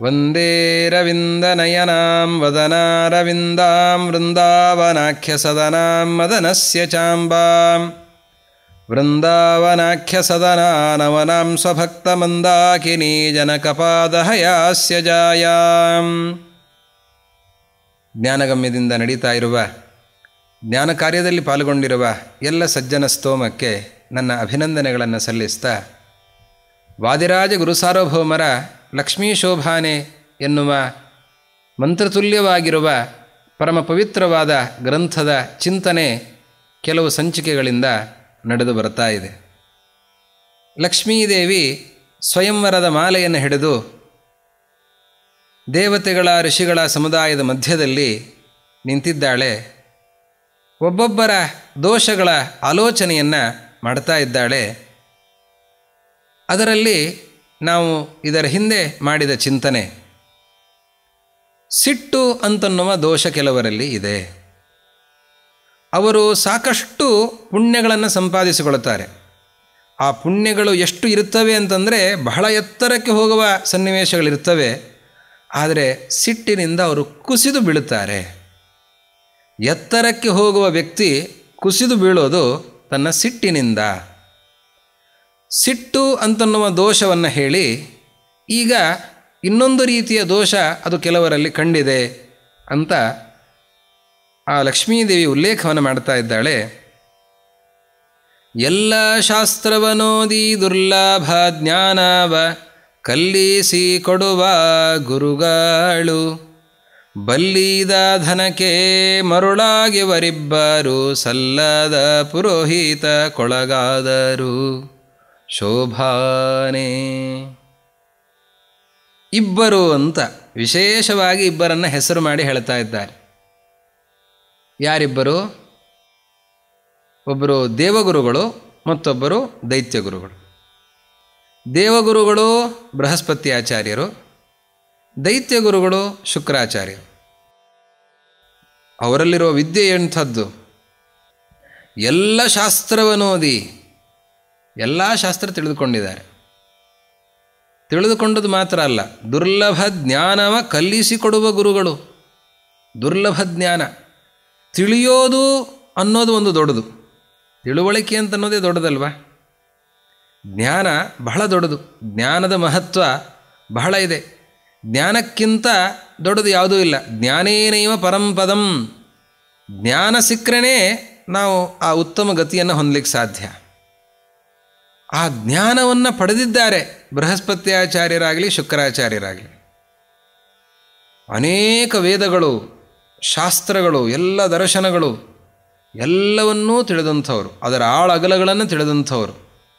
ವಂದೇ ರವಿಂದನಯನಾಂ ವದನಾರವಿಂದಾಂ ವೃಂದಾವನಾಖ್ಯಸದನಾಂ ಮದನಸ್ಯ ಚಾಂಬಾಂ ವೃಂದಾವನಾಖ್ಯಸದನಾನವನಾಂ ಸ್ವಭಕ್ತಮಂದಾಕಿನಿ ಜನಕಪಾದಹಯಾಸ್ಯ ಜಾಯಾಂ ಜ್ಞಾನಗಮ್ಯದಿಂದ ನಡೀತಾ ಇರುವ ಜ್ಞಾನ ಕಾರ್ಯದಲ್ಲಿ ಪಾಲ್ಗೊಂಡಿರುವ ಎಲ್ಲ ಸಜ್ಜನ ಸ್ತೋಮಕ್ಕೆ ನನ್ನ ಅಭಿನಂದನೆಗಳನ್ನು ಸಲ್ಲಿಸ್ತಾ ವಾದಿರಾಜ ಗುರುಸಾರ್ವಭೌಮರ ಲಕ್ಷ್ಮೀ ಶೋಭಾನೆ ಎನ್ನುವ ಮಂತ್ರತುಲ್ಯವಾಗಿರುವ ಪರಮ ಪವಿತ್ರವಾದ ಗ್ರಂಥದ ಚಿಂತನೆ ಕೆಲವು ಸಂಚಿಕೆಗಳಿಂದ ನಡೆದು ಬರ್ತಾ ಇದೆ ಲಕ್ಷ್ಮೀದೇವಿ ಸ್ವಯಂವರದ ಮಾಲೆಯನ್ನು ಹಿಡಿದು ದೇವತೆಗಳ ಋಷಿಗಳ ಸಮುದಾಯದ ಮಧ್ಯದಲ್ಲಿ ನಿಂತಿದ್ದಾಳೆ ಒಬ್ಬೊಬ್ಬರ ದೋಷಗಳ ಆಲೋಚನೆಯನ್ನು ಮಾಡ್ತಾ ಇದ್ದಾಳೆ ಅದರಲ್ಲಿ ನಾವು ಇದರ ಹಿಂದೆ ಮಾಡಿದ ಚಿಂತನೆ ಸಿಟ್ಟು ಅಂತನ್ನುವ ದೋಷ ಕೆಲವರಲ್ಲಿ ಇದೆ ಅವರು ಸಾಕಷ್ಟು ಪುಣ್ಯಗಳನ್ನು ಸಂಪಾದಿಸಿಕೊಳ್ಳುತ್ತಾರೆ ಆ ಪುಣ್ಯಗಳು ಎಷ್ಟು ಇರುತ್ತವೆ ಅಂತಂದರೆ ಬಹಳ ಎತ್ತರಕ್ಕೆ ಹೋಗುವ ಸನ್ನಿವೇಶಗಳಿರ್ತವೆ ಆದರೆ ಸಿಟ್ಟಿನಿಂದ ಅವರು ಕುಸಿದು ಬೀಳುತ್ತಾರೆ ಎತ್ತರಕ್ಕೆ ಹೋಗುವ ವ್ಯಕ್ತಿ ಕುಸಿದು ಬೀಳೋದು ತನ್ನ ಸಿಟ್ಟಿನಿಂದ ಸಿಟ್ಟು ಅಂತನ್ನುವ ದೋಷವನ್ನು ಹೇಳಿ ಈಗ ಇನ್ನೊಂದು ರೀತಿಯ ದೋಷ ಅದು ಕೆಲವರಲ್ಲಿ ಕಂಡಿದೆ ಅಂತ ಆ ಲಕ್ಷ್ಮೀದೇವಿ ಉಲ್ಲೇಖವನ್ನು ಮಾಡ್ತಾ ಇದ್ದಾಳೆ ಎಲ್ಲ ಶಾಸ್ತ್ರವನೋದಿ ದುರ್ಲಭ ಜ್ಞಾನವ ಕಲ್ಲಿಸಿ ಕೊಡುವ ಗುರುಗಳು ಬಲ್ಲಿದ ಧನಕ್ಕೆ ಮರುಳಾಗಿ ವರಿಬ್ಬರು ಸಲ್ಲದ ಪುರೋಹಿತ ಕೊಳಗಾದರು ಶೋಭಾನೆ ಇಬ್ಬರು ಅಂತ ವಿಶೇಷವಾಗಿ ಇಬ್ಬರನ್ನು ಹೆಸರು ಮಾಡಿ ಹೇಳ್ತಾ ಇದ್ದಾರೆ ಯಾರಿಬ್ಬರು ಒಬ್ಬರು ದೇವಗುರುಗಳು ಮತ್ತೊಬ್ಬರು ದೈತ್ಯಗುರುಗಳು ದೇವಗುರುಗಳು ಬೃಹಸ್ಪತಿ ಆಚಾರ್ಯರು ದೈತ್ಯಗುರುಗಳು ಶುಕ್ರಾಚಾರ್ಯರು ಅವರಲ್ಲಿರುವ ವಿದ್ಯೆ ಎಂಥದ್ದು ಎಲ್ಲ ಶಾಸ್ತ್ರವನ್ನೋದಿ ಎಲ್ಲ ಶಾಸ್ತ್ರ ತಿಳಿದುಕೊಂಡಿದ್ದಾರೆ ತಿಳಿದುಕೊಂಡದ್ದು ಮಾತ್ರ ಅಲ್ಲ ದುರ್ಲಭ ಜ್ಞಾನವ ಕಲಿಸಿಕೊಡುವ ಗುರುಗಳು ದುರ್ಲಭ ಜ್ಞಾನ ತಿಳಿಯೋದು ಅನ್ನೋದು ಒಂದು ದೊಡ್ಡದು ತಿಳುವಳಿಕೆ ಅಂತ ಅನ್ನೋದೇ ದೊಡ್ಡದಲ್ವಾ ಜ್ಞಾನ ಬಹಳ ದೊಡ್ಡದು ಜ್ಞಾನದ ಮಹತ್ವ ಬಹಳ ಇದೆ ಜ್ಞಾನಕ್ಕಿಂತ ದೊಡ್ಡದು ಯಾವುದೂ ಇಲ್ಲ ಜ್ಞಾನೇನೈವ ಪರಂಪದಂ ಜ್ಞಾನ ಸಿಕ್ಕರೆ ನಾವು ಆ ಉತ್ತಮ ಗತಿಯನ್ನು ಹೊಂದಲಿಕ್ಕೆ ಸಾಧ್ಯ ಆ ಜ್ಞಾನವನ್ನು ಪಡೆದಿದ್ದಾರೆ ಬೃಹಸ್ಪತ್ಯಾಚಾರ್ಯರಾಗಲಿ ಶುಕ್ರಾಚಾರ್ಯರಾಗಲಿ ಅನೇಕ ವೇದಗಳು ಶಾಸ್ತ್ರಗಳು ಎಲ್ಲ ದರ್ಶನಗಳು ಎಲ್ಲವನ್ನೂ ತಿಳಿದಂಥವರು ಅದರ ಆಳಗಲಗಳನ್ನು ತಿಳಿದಂಥವರು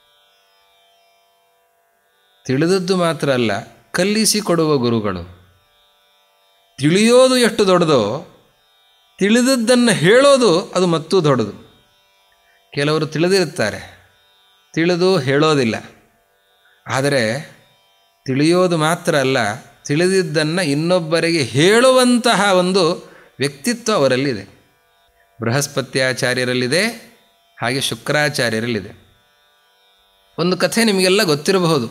ತಿಳಿದದ್ದು ಮಾತ್ರ ಅಲ್ಲ ಕಲಿಸಿಕೊಡುವ ಗುರುಗಳು ತಿಳಿಯೋದು ಎಷ್ಟು ದೊಡ್ಡದೋ ತಿಳಿದದ್ದನ್ನು ಹೇಳೋದು ಅದು ಮತ್ತೂ ದೊಡ್ಡದು ಕೆಲವರು ತಿಳಿದಿರುತ್ತಾರೆ ತಿಳಿದು ಹೇಳೋದಿಲ್ಲ ಆದರೆ ತಿಳಿಯೋದು ಮಾತ್ರ ಅಲ್ಲ ತಿಳಿದಿದ್ದನ್ನು ಇನ್ನೊಬ್ಬರಿಗೆ ಹೇಳುವಂತಹ ಒಂದು ವ್ಯಕ್ತಿತ್ವ ಅವರಲ್ಲಿದೆ ಬೃಹಸ್ಪತ್ಯಾಚಾರ್ಯರಲ್ಲಿದೆ ಹಾಗೆ ಶುಕ್ರಾಚಾರ್ಯರಲ್ಲಿದೆ ಒಂದು ಕಥೆ ನಿಮಗೆಲ್ಲ ಗೊತ್ತಿರಬಹುದು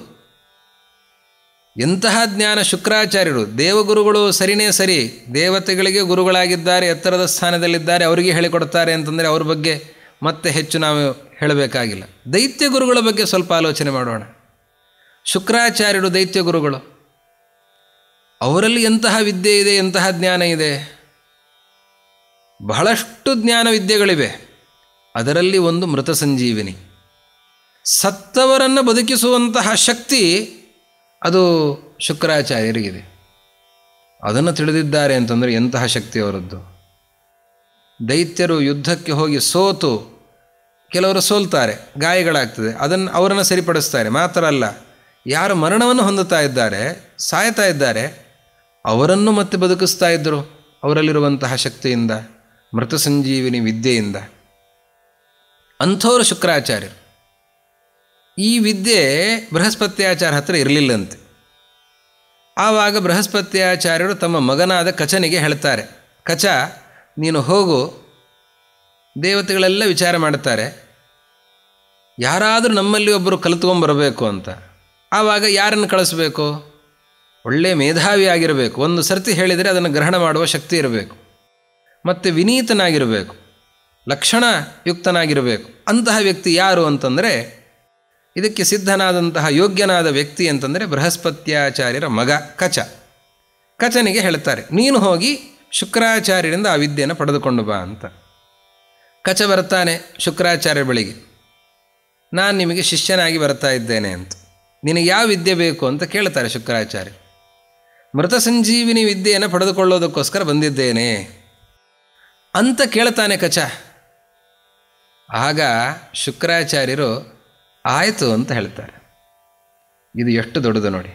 ಎಂತಹ ಜ್ಞಾನ ಶುಕ್ರಾಚಾರ್ಯರು ದೇವಗುರುಗಳು ಸರಿನೇ ಸರಿ ದೇವತೆಗಳಿಗೆ ಗುರುಗಳಾಗಿದ್ದಾರೆ ಎತ್ತರದ ಸ್ಥಾನದಲ್ಲಿದ್ದಾರೆ ಅವರಿಗೆ ಹೇಳಿಕೊಡ್ತಾರೆ ಅಂತಂದರೆ ಅವ್ರ ಬಗ್ಗೆ ಮತ್ತೆ ಹೆಚ್ಚು ನಾವು ಹೇಳಬೇಕಾಗಿಲ್ಲ ದೈತ್ಯ ಗುರುಗಳ ಬಗ್ಗೆ ಸ್ವಲ್ಪ ಆಲೋಚನೆ ಮಾಡೋಣ ಶುಕ್ರಾಚಾರ್ಯರು ದೈತ್ಯ ಗುರುಗಳು ಅವರಲ್ಲಿ ಎಂತಹ ವಿದ್ಯೆ ಇದೆ ಎಂತಹ ಜ್ಞಾನ ಇದೆ ಬಹಳಷ್ಟು ಜ್ಞಾನ ವಿದ್ಯೆಗಳಿವೆ ಅದರಲ್ಲಿ ಒಂದು ಮೃತ ಸಂಜೀವಿನಿ ಸತ್ತವರನ್ನು ಬದುಕಿಸುವಂತಹ ಶಕ್ತಿ ಅದು ಶುಕ್ರಾಚಾರ್ಯರಿಗಿದೆ ಅದನ್ನು ತಿಳಿದಿದ್ದಾರೆ ಅಂತಂದರೆ ಎಂತಹ ಶಕ್ತಿ ಅವರದ್ದು ದೈತ್ಯರು ಯುದ್ಧಕ್ಕೆ ಹೋಗಿ ಸೋತು ಕೆಲವರು ಸೋಲ್ತಾರೆ ಗಾಯಗಳಾಗ್ತದೆ ಅದನ್ನು ಅವರನ್ನು ಸರಿಪಡಿಸ್ತಾರೆ ಮಾತ್ರ ಅಲ್ಲ ಯಾರು ಮರಣವನ್ನು ಹೊಂದುತ್ತಾ ಇದ್ದಾರೆ ಸಾಯ್ತಾ ಇದ್ದಾರೆ ಅವರನ್ನು ಮತ್ತೆ ಬದುಕಿಸ್ತಾ ಇದ್ದರು ಅವರಲ್ಲಿರುವಂತಹ ಶಕ್ತಿಯಿಂದ ಮೃತ ಸಂಜೀವಿನಿ ವಿದ್ಯೆಯಿಂದ ಅಂಥವರು ಶುಕ್ರಾಚಾರ್ಯರು ಈ ವಿದ್ಯೆ ಬೃಹಸ್ಪತ್ಯಾಚಾರ್ಯ ಹತ್ರ ಇರಲಿಲ್ಲಂತೆ ಆವಾಗ ಬೃಹಸ್ಪತ್ಯಾಚಾರ್ಯರು ತಮ್ಮ ಮಗನಾದ ಕಚನಿಗೆ ಹೇಳ್ತಾರೆ ಕಚ ನೀನು ಹೋಗು ದೇವತೆಗಳೆಲ್ಲ ವಿಚಾರ ಮಾಡ್ತಾರೆ ಯಾರಾದರೂ ನಮ್ಮಲ್ಲಿ ಒಬ್ಬರು ಕಲಿತ್ಕೊಂಬರಬೇಕು ಅಂತ ಆವಾಗ ಯಾರನ್ನು ಕಳಿಸ್ಬೇಕು ಒಳ್ಳೆ ಮೇಧಾವಿ ಆಗಿರಬೇಕು ಒಂದು ಸರ್ತಿ ಹೇಳಿದರೆ ಅದನ್ನು ಗ್ರಹಣ ಮಾಡುವ ಶಕ್ತಿ ಇರಬೇಕು ಮತ್ತು ವಿನೀತನಾಗಿರಬೇಕು ಲಕ್ಷಣಯುಕ್ತನಾಗಿರಬೇಕು ಅಂತಹ ವ್ಯಕ್ತಿ ಯಾರು ಅಂತಂದರೆ ಇದಕ್ಕೆ ಸಿದ್ಧನಾದಂತಹ ಯೋಗ್ಯನಾದ ವ್ಯಕ್ತಿ ಅಂತಂದರೆ ಬೃಹಸ್ಪತ್ಯಾಚಾರ್ಯರ ಮಗ ಕಚ ಕಚನಿಗೆ ಹೇಳ್ತಾರೆ ನೀನು ಹೋಗಿ ಶುಕ್ರಾಚಾರ್ಯರಿಂದ ಆ ವಿದ್ಯೆಯನ್ನು ಪಡೆದುಕೊಂಡು ಬಾ ಅಂತ ಕಚ ಬರ್ತಾನೆ ಶುಕ್ರಾಚಾರ್ಯ ಬಳಿಗೆ ನಾನು ನಿಮಗೆ ಶಿಷ್ಯನಾಗಿ ಬರ್ತಾ ಇದ್ದೇನೆ ಅಂತ ನಿನಗೆ ಯಾವ ವಿದ್ಯೆ ಬೇಕು ಅಂತ ಕೇಳ್ತಾರೆ ಶುಕ್ರಾಚಾರ್ಯ ಮೃತ ಸಂಜೀವಿನಿ ವಿದ್ಯೆಯನ್ನು ಪಡೆದುಕೊಳ್ಳೋದಕ್ಕೋಸ್ಕರ ಬಂದಿದ್ದೇನೆ ಅಂತ ಕೇಳ್ತಾನೆ ಕಚ ಆಗ ಶುಕ್ರಾಚಾರ್ಯರು ಆಯಿತು ಅಂತ ಹೇಳ್ತಾರೆ ಇದು ಎಷ್ಟು ದೊಡ್ಡದು ನೋಡಿ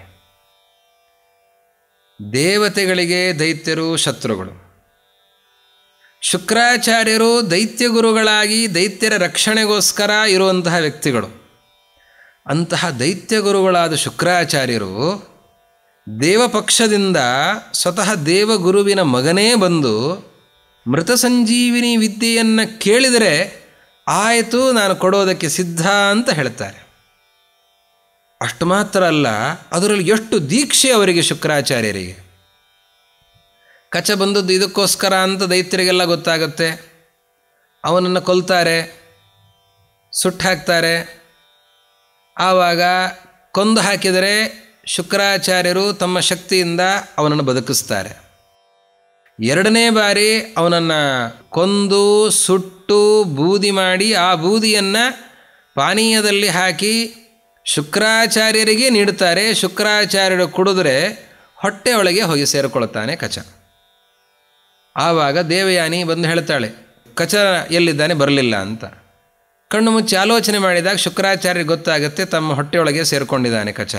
ದೇವತೆಗಳಿಗೆ ದೈತ್ಯರು ಶತ್ರುಗಳು ಶುಕ್ರಾಚಾರ್ಯರು ದೈತ್ಯ ಗುರುಗಳಾಗಿ ದೈತ್ಯರ ರಕ್ಷಣೆಗೋಸ್ಕರ ಇರುವಂತಹ ವ್ಯಕ್ತಿಗಳು ಅಂತಹ ದೈತ್ಯ ಗುರುಗಳಾದ ಶುಕ್ರಾಚಾರ್ಯರು ದೇವಪಕ್ಷದಿಂದ ಸ್ವತಃ ದೇವಗುರುವಿನ ಮಗನೇ ಬಂದು ಮೃತ ಸಂಜೀವಿನಿ ವಿದ್ಯೆಯನ್ನು ಕೇಳಿದರೆ ಆಯಿತು ನಾನು ಕೊಡೋದಕ್ಕೆ ಸಿದ್ಧ ಅಂತ ಹೇಳ್ತಾರೆ ಅಷ್ಟು ಮಾತ್ರ ಅಲ್ಲ ಅದರಲ್ಲಿ ಎಷ್ಟು ದೀಕ್ಷೆ ಅವರಿಗೆ ಶುಕ್ರಾಚಾರ್ಯರಿಗೆ ಕಚ ಬಂದದ್ದು ಇದಕ್ಕೋಸ್ಕರ ಅಂತ ದೈತ್ಯರಿಗೆಲ್ಲ ಗೊತ್ತಾಗುತ್ತೆ ಅವನನ್ನು ಕೊಲ್ತಾರೆ ಸುಟ್ಟು ಹಾಕ್ತಾರೆ ಆವಾಗ ಕೊಂದು ಹಾಕಿದರೆ ಶುಕ್ರಾಚಾರ್ಯರು ತಮ್ಮ ಶಕ್ತಿಯಿಂದ ಅವನನ್ನು ಬದುಕಿಸ್ತಾರೆ ಎರಡನೇ ಬಾರಿ ಅವನನ್ನು ಕೊಂದು ಸುಟ್ಟು ಬೂದಿ ಮಾಡಿ ಆ ಬೂದಿಯನ್ನು ಪಾನೀಯದಲ್ಲಿ ಹಾಕಿ ಶುಕ್ರಾಚಾರ್ಯರಿಗೆ ನೀಡುತ್ತಾರೆ ಶುಕ್ರಾಚಾರ್ಯರು ಕುಡಿದ್ರೆ ಹೊಟ್ಟೆ ಒಳಗೆ ಹೋಗಿ ಸೇರಿಕೊಳ್ತಾನೆ ಕಚ ಆವಾಗ ದೇವಯಾನಿ ಬಂದು ಹೇಳ್ತಾಳೆ ಕಚ ಎಲ್ಲಿದ್ದಾನೆ ಬರಲಿಲ್ಲ ಅಂತ ಕಣ್ಣು ಮುಚ್ಚಿ ಆಲೋಚನೆ ಮಾಡಿದಾಗ ಶುಕ್ರಾಚಾರ್ಯ ಗೊತ್ತಾಗುತ್ತೆ ತಮ್ಮ ಹೊಟ್ಟೆಯೊಳಗೆ ಸೇರಿಕೊಂಡಿದ್ದಾನೆ ಕಚ